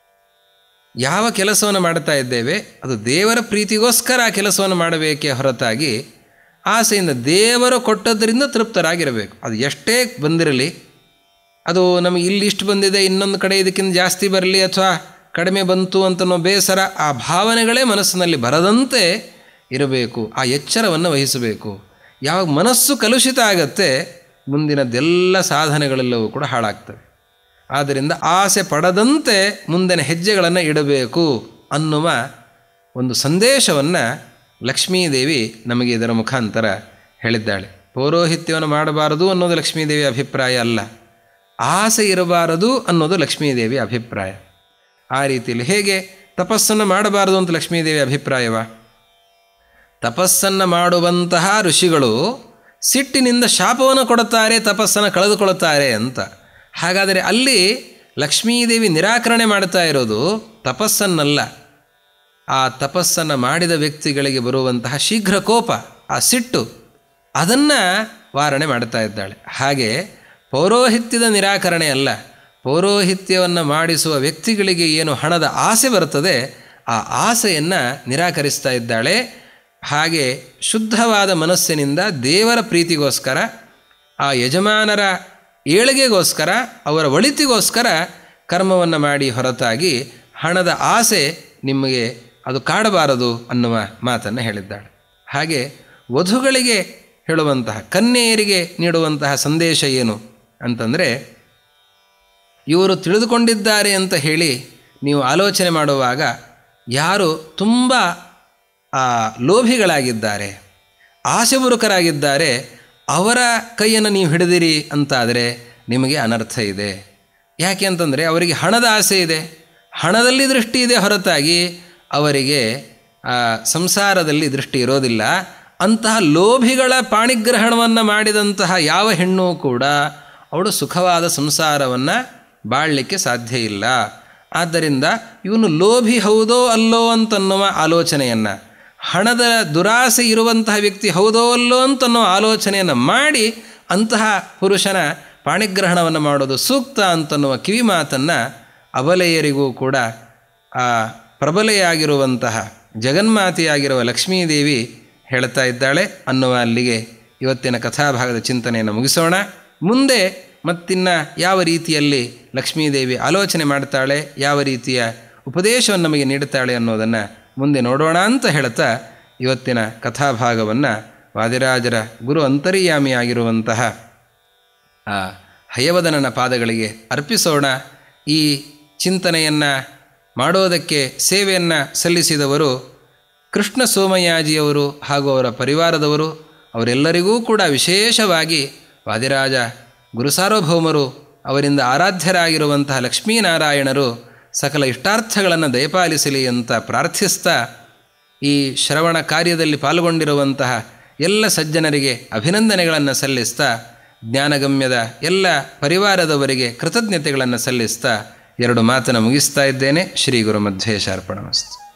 ಯಾವ ಕೆಲಸವನ್ನು ಮಾಡ್ತಾ ಇದ್ದೇವೆ ಅದು ದೇವರ ಪ್ರೀತಿಗೋಸ್ಕರ ಆ ಕೆಲಸವನ್ನು ಮಾಡಬೇಕೇ ಹೊರತಾಗಿ ಆಸೆಯಿಂದ ದೇವರು ಕೊಟ್ಟದ್ರಿಂದ ತೃಪ್ತರಾಗಿರಬೇಕು ಅದು ಎಷ್ಟೇ ಬಂದಿರಲಿ ಅದು ನಮಗೆ ಇಲ್ಲಿ ಇಷ್ಟು ಬಂದಿದೆ ಇನ್ನೊಂದು ಕಡೆ ಇದಕ್ಕಿಂತ ಜಾಸ್ತಿ ಬರಲಿ ಅಥವಾ ಕಡಿಮೆ ಬಂತು ಅಂತನೋ ಬೇಸರ ಆ ಭಾವನೆಗಳೇ ಮನಸ್ಸಿನಲ್ಲಿ ಬರದಂತೆ ಇರಬೇಕು ಆ ಎಚ್ಚರವನ್ನು ವಹಿಸಬೇಕು ಯಾವಾಗ ಮನಸ್ಸು ಕಲುಷಿತ ಆಗತ್ತೆ ಮುಂದಿನದೆಲ್ಲ ಸಾಧನೆಗಳೆಲ್ಲವೂ ಕೂಡ ಹಾಳಾಗ್ತವೆ ಆದ್ದರಿಂದ ಆಸೆ ಪಡದಂತೆ ಮುಂದಿನ ಹೆಜ್ಜೆಗಳನ್ನು ಇಡಬೇಕು ಅನ್ನುವ ಒಂದು ಸಂದೇಶವನ್ನು ಲಕ್ಷ್ಮೀದೇವಿ ನಮಗೆ ಇದರ ಮುಖಾಂತರ ಹೇಳಿದ್ದಾಳೆ ಪೌರೋಹಿತ್ಯವನ್ನು ಮಾಡಬಾರದು ಅನ್ನೋದು ಲಕ್ಷ್ಮೀದೇವಿಯ ಅಭಿಪ್ರಾಯ ಅಲ್ಲ ಆಸೆ ಇರಬಾರದು ಅನ್ನೋದು ಲಕ್ಷ್ಮೀದೇವಿಯ ಅಭಿಪ್ರಾಯ ಆ ರೀತಿಯಲ್ಲಿ ಹೇಗೆ ತಪಸ್ಸನ್ನು ಮಾಡಬಾರದು ಅಂತ ಲಕ್ಷ್ಮೀದೇವಿಯ ಅಭಿಪ್ರಾಯವ ತಪಸ್ಸನ್ನು ಮಾಡುವಂತಹ ಋಷಿಗಳು ಸಿಟ್ಟಿನಿಂದ ಶಾಪವನ್ನು ಕೊಡುತ್ತಾರೆ ತಪಸ್ಸನ್ನು ಕಳೆದುಕೊಳ್ಳುತ್ತಾರೆ ಅಂತ ಹಾಗಾದರೆ ಅಲ್ಲಿ ಲಕ್ಷ್ಮೀದೇವಿ ನಿರಾಕರಣೆ ಮಾಡ್ತಾ ಇರೋದು ತಪಸ್ಸನ್ನಲ್ಲ ಆ ತಪಸ್ಸನ್ನು ಮಾಡಿದ ವ್ಯಕ್ತಿಗಳಿಗೆ ಬರುವಂತಹ ಶೀಘ್ರ ಕೋಪ ಆ ಸಿಟ್ಟು ಅದನ್ನು ವಾರಣೆ ಮಾಡ್ತಾ ಇದ್ದಾಳೆ ಹಾಗೆ ಪೌರೋಹಿತ್ಯದ ನಿರಾಕರಣೆ ಅಲ್ಲ ಪೌರೋಹಿತ್ಯವನ್ನು ಮಾಡಿಸುವ ವ್ಯಕ್ತಿಗಳಿಗೆ ಏನು ಹಣದ ಆಸೆ ಬರ್ತದೆ ಆ ಆಸೆಯನ್ನು ನಿರಾಕರಿಸ್ತಾ ಇದ್ದಾಳೆ ಹಾಗೆ ಶುದ್ಧವಾದ ಮನಸ್ಸಿನಿಂದ ದೇವರ ಪ್ರೀತಿಗೋಸ್ಕರ ಆ ಯಜಮಾನರ ಏಳಿಗೆಗೋಸ್ಕರ ಅವರ ಒಳಿತಿಗೋಸ್ಕರ ಕರ್ಮವನ್ನು ಮಾಡಿ ಹೊರತಾಗಿ ಹಣದ ಆಸೆ ನಿಮಗೆ ಅದು ಕಾಡಬಾರದು ಅನ್ನುವ ಮಾತನ್ನು ಹೇಳಿದ್ದಾಳೆ ಹಾಗೆ ವಧುಗಳಿಗೆ ಹೇಳುವಂತಹ ಕನ್ಯೆಯರಿಗೆ ನೀಡುವಂತಹ ಸಂದೇಶ ಏನು ಅಂತಂದರೆ ಇವರು ತಿಳಿದುಕೊಂಡಿದ್ದಾರೆ ಅಂತ ಹೇಳಿ ನೀವು ಆಲೋಚನೆ ಮಾಡುವಾಗ ಯಾರು ತುಂಬ ಲೋಭಿಗಳಾಗಿದ್ದಾರೆ ಆಸೆಬುರುಕರಾಗಿದ್ದಾರೆ ಅವರ ಕೈಯನ್ನು ನೀವು ಹಿಡಿದಿರಿ ಅಂತಾದರೆ ನಿಮಗೆ ಅನರ್ಥ ಇದೆ ಯಾಕೆ ಅಂತಂದರೆ ಅವರಿಗೆ ಹಣದ ಆಸೆ ಇದೆ ಹಣದಲ್ಲಿ ದೃಷ್ಟಿ ಇದೆ ಹೊರತಾಗಿ ಅವರಿಗೆ ಸಂಸಾರದಲ್ಲಿ ದೃಷ್ಟಿ ಇರೋದಿಲ್ಲ ಅಂತಹ ಲೋಭಿಗಳ ಪಾಣಿಗ್ರಹಣವನ್ನು ಮಾಡಿದಂತಹ ಯಾವ ಹೆಣ್ಣು ಕೂಡ ಅವಳು ಸುಖವಾದ ಸಂಸಾರವನ್ನು ಬಾಳಲಿಕ್ಕೆ ಸಾಧ್ಯ ಇಲ್ಲ ಆದ್ದರಿಂದ ಇವನು ಲೋಭಿ ಹೌದೋ ಅಲ್ಲೋ ಅಂತನ್ನುವ ಆಲೋಚನೆಯನ್ನು ಹಣದ ದುರಾಸೆ ಇರುವಂತಹ ವ್ಯಕ್ತಿ ಹೌದೋ ಅಲ್ಲೋ ಅಂತನ್ನೋ ಆಲೋಚನೆಯನ್ನು ಮಾಡಿ ಅಂತಹ ಪುರುಷನ ಪಾಣಿಗ್ರಹಣವನ್ನು ಮಾಡೋದು ಸೂಕ್ತ ಅಂತನ್ನುವ ಕಿವಿ ಮಾತನ್ನು ಅಬಲೆಯರಿಗೂ ಕೂಡ ಆ ಪ್ರಬಲೆಯಾಗಿರುವಂತಹ ಜಗನ್ಮಾತೆಯಾಗಿರುವ ಲಕ್ಷ್ಮೀದೇವಿ ಹೇಳ್ತಾ ಇದ್ದಾಳೆ ಅನ್ನುವ ಅಲ್ಲಿಗೆ ಇವತ್ತಿನ ಕಥಾಭಾಗದ ಚಿಂತನೆಯನ್ನು ಮುಗಿಸೋಣ ಮುಂದೆ ಮತ್ತಿನ್ನ ಯಾವ ರೀತಿಯಲ್ಲಿ ಲಕ್ಷ್ಮೀದೇವಿ ಆಲೋಚನೆ ಮಾಡ್ತಾಳೆ ಯಾವ ರೀತಿಯ ಉಪದೇಶವನ್ನು ನಮಗೆ ನೀಡುತ್ತಾಳೆ ಅನ್ನೋದನ್ನು ಮುಂದೆ ನೋಡೋಣ ಅಂತ ಹೇಳ್ತಾ ಇವತ್ತಿನ ಕಥಾಭಾಗವನ್ನು ವಾದಿರಾಜರ ಗುರು ಅಂತರ್ಯಾಮಿಯಾಗಿರುವಂತಹ ಆ ಹಯವದನನ ಪಾದಗಳಿಗೆ ಅರ್ಪಿಸೋಣ ಈ ಚಿಂತನೆಯನ್ನು ಮಾಡೋದಕ್ಕೆ ಸೇವೆಯನ್ನು ಸಲ್ಲಿಸಿದವರು ಕೃಷ್ಣ ಸೋಮಯಾಜಿಯವರು ಹಾಗೂ ಅವರ ಪರಿವಾರದವರು ಅವರೆಲ್ಲರಿಗೂ ಕೂಡ ವಿಶೇಷವಾಗಿ ವಾದಿರಾಜ ಗುರುಸಾರ್ವಭೌಮರು ಅವರಿಂದ ಆರಾಧ್ಯರಾಗಿರುವಂತಹ ಲಕ್ಷ್ಮೀನಾರಾಯಣರು ಸಕಲ ಇಷ್ಟಾರ್ಥಗಳನ್ನು ದಯಪಾಲಿಸಲಿ ಅಂತ ಪ್ರಾರ್ಥಿಸ್ತಾ ಈ ಶ್ರವಣ ಕಾರ್ಯದಲ್ಲಿ ಪಾಲ್ಗೊಂಡಿರುವಂತಹ ಎಲ್ಲ ಸಜ್ಜನರಿಗೆ ಅಭಿನಂದನೆಗಳನ್ನು ಸಲ್ಲಿಸ್ತಾ ಜ್ಞಾನಗಮ್ಯದ ಎಲ್ಲ ಪರಿವಾರದವರಿಗೆ ಕೃತಜ್ಞತೆಗಳನ್ನು ಸಲ್ಲಿಸ್ತಾ ಎರಡು ಮಾತನ್ನು ಮುಗಿಸ್ತಾ ಇದ್ದೇನೆ ಶ್ರೀ ಗುರು ಮಧ್ವೇಶಾರ್ಪಣಮಸ್ತು